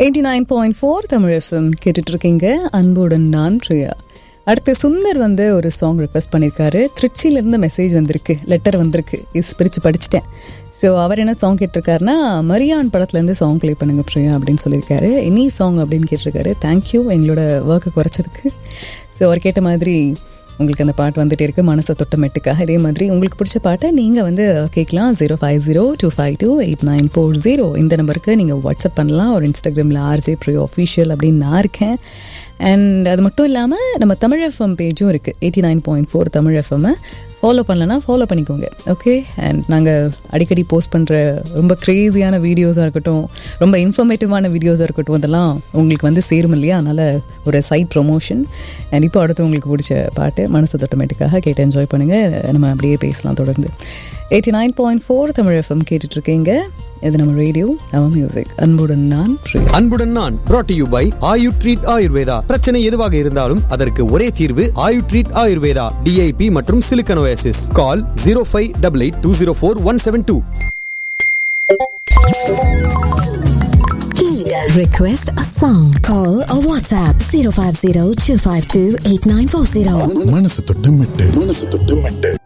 Eighty nine point four Tamil FM கேட்டுட்டு இருக்கீங்க அன்புடன் நான் பிரியா அடுத்து சுந்தர் வந்து ஒரு சாங் ரிக்வெஸ்ட் பண்ணியிருக்காரு திருச்சியிலேருந்து மெசேஜ் வந்திருக்கு லெட்டர் வந்திருக்கு இஸ் பிரித்து படிச்சுட்டேன் ஸோ அவர் என்ன சாங் கேட்டிருக்காருன்னா மரியான் படத்துலேருந்து சாங் ப்ளே பண்ணுங்க பிரியா அப்படின்னு சொல்லியிருக்காரு எனி சாங் அப்படின்னு கேட்டிருக்காரு தேங்க்யூ எங்களோட ஒர்க்கை குறைச்சதுக்கு ஸோ அவர் கேட்ட மாதிரி உங்களுக்கு அந்த பாட்டு வந்துட்டே இருக்கு மனசை தொட்டமெட்டுக்காக இதே மாதிரி உங்களுக்கு பிடிச்ச பாட்டை நீங்கள் வந்து கேட்கலாம் zero five zero two five two eight nine four zero இந்த நம்பருக்கு நீங்கள் வாட்ஸ்அப் பண்ணலாம் ஒரு இன்ஸ்டாகிராமில் ஆர்ஜே ப்ரியோ அஃபீஷியல் அப்படின்னு நான் இருக்கேன் அண்ட் அது மட்டும் இல்லாமல் நம்ம தமிழ் எஃப்எம் பேஜும் இருக்குது eighty nine point four Tamil எஃப்எம்மை ஃபாலோ பண்ணலன்னா ஃபாலோ பண்ணிக்கோங்க ஓகே அண்ட் நாங்கள் அடிக்கடி போஸ்ட் பண்ணுற ரொம்ப க்ரேஸியான வீடியோஸாக இருக்கட்டும் ரொம்ப இன்ஃபர்மேட்டிவான வீடியோஸாக இருக்கட்டும் அதெல்லாம் உங்களுக்கு வந்து சேரும் இல்லையா அதனால் ஒரு சைட் ப்ரொமோஷன் அண்ட் இப்போ அடுத்து உங்களுக்கு பிடிச்ச பாட்டு மனசு தொட்டமேட்டுக்காக கேட்டு என்ஜாய் பண்ணுங்கள் நம்ம அப்படியே பேசலாம் தொடர்ந்து eighty nine point four Tamil FM கேட்டுட்ருக்கீங்க இது நம்ம ரேடியோ நம்ம மியூசிக் அன்புடன் நான் பிரியா அன்புடன் நான் brought to you by Ayu treat Ayurveda பிரச்சனை எதுவாக இருந்தாலும் அதற்கு ஒரே தீர்வு ஆயு ட்ரீட் ஆயுர்வேதா டிஐபி மற்றும் silicosis call zero five double eight two zero four one seven two Request a song. Call or WhatsApp 050 252 8940. மனசு தொட்டு மெட்டு மனசு தொட்டு மெட்டு